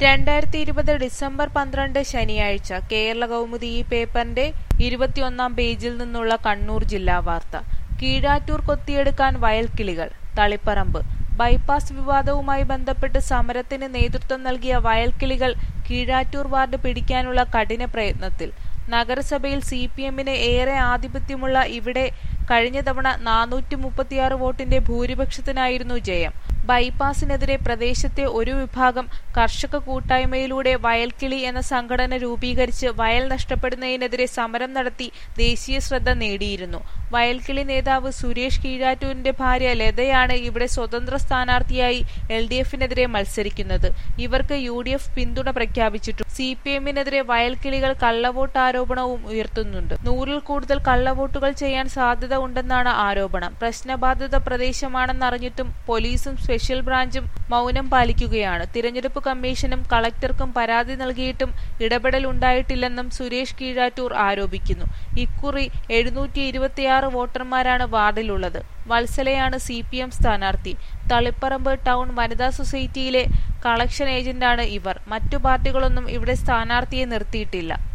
രണ്ടായിരത്തി ഇരുപത് ഡിസംബർ പന്ത്രണ്ട് ശനിയാഴ്ച കേരള കൗമുദി ഈ പേപ്പറിന്റെ ഇരുപത്തിയൊന്നാം പേജിൽ നിന്നുള്ള കണ്ണൂർ ജില്ലാ വാർത്ത കീഴാറ്റൂർ കൊത്തിയെടുക്കാൻ വയൽക്കിളികൾ തളിപ്പറമ്പ് ബൈപ്പാസ് വിവാദവുമായി ബന്ധപ്പെട്ട് സമരത്തിന് നേതൃത്വം നൽകിയ വയൽക്കിളികൾ കീഴാറ്റൂർ വാർഡ് പിടിക്കാനുള്ള കഠിന പ്രയത്നത്തിൽ നഗരസഭയിൽ സി പി എമ്മിന് ഏറെ ആധിപത്യമുള്ള ഇവിടെ കഴിഞ്ഞ തവണ നാനൂറ്റി മുപ്പത്തിയാറ് വോട്ടിന്റെ ഭൂരിപക്ഷത്തിനായിരുന്നു ജയം ബൈപ്പാസിനെതിരെ പ്രദേശത്തെ ഒരു വിഭാഗം കർഷക കൂട്ടായ്മയിലൂടെ വയൽക്കിളി എന്ന സംഘടന രൂപീകരിച്ച് വയൽ നഷ്ടപ്പെടുന്നതിനെതിരെ സമരം നടത്തി ദേശീയ ശ്രദ്ധ നേടിയിരുന്നു വയൽക്കിളി നേതാവ് സുരേഷ് കീഴാറ്റൂരിന്റെ ഭാര്യ ലതയാണ് ഇവിടെ സ്വതന്ത്ര സ്ഥാനാർത്ഥിയായി എൽ ഡി എഫിനെതിരെ മത്സരിക്കുന്നത് ഇവർക്ക് യു ഡി എഫ് പിന്തുണ പ്രഖ്യാപിച്ചിട്ടു സി പി എമ്മിനെതിരെ വയൽക്കിളികൾ കള്ളവോട്ട് ആരോപണവും ഉയർത്തുന്നുണ്ട് നൂറിൽ കൂടുതൽ കള്ളവോട്ടുകൾ ചെയ്യാൻ സാധ്യത ഉണ്ടെന്നാണ് ആരോപണം പ്രശ്നബാധിത പ്രദേശമാണെന്നറിഞ്ഞിട്ടും പോലീസും സ്പെഷ്യൽ ബ്രാഞ്ചും മൗനം പാലിക്കുകയാണ് തിരഞ്ഞെടുപ്പ് കമ്മീഷനും കളക്ടർക്കും പരാതി നൽകിയിട്ടും ഇടപെടൽ ഉണ്ടായിട്ടില്ലെന്നും സുരേഷ് കീഴാറ്റൂർ ആരോപിക്കുന്നു ഇക്കുറി എഴുന്നൂറ്റി ഇരുപത്തിയാറ് വോട്ടർമാരാണ് വാർഡിലുള്ളത് വത്സലയാണ് സി പി എം സ്ഥാനാർത്ഥി തളിപ്പറമ്പ് ടൗൺ വനിതാ സൊസൈറ്റിയിലെ കളക്ഷൻ ഏജന്റാണ് ഇവർ മറ്റു പാർട്ടികളൊന്നും ഇവിടെ സ്ഥാനാർത്ഥിയെ നിർത്തിയിട്ടില്ല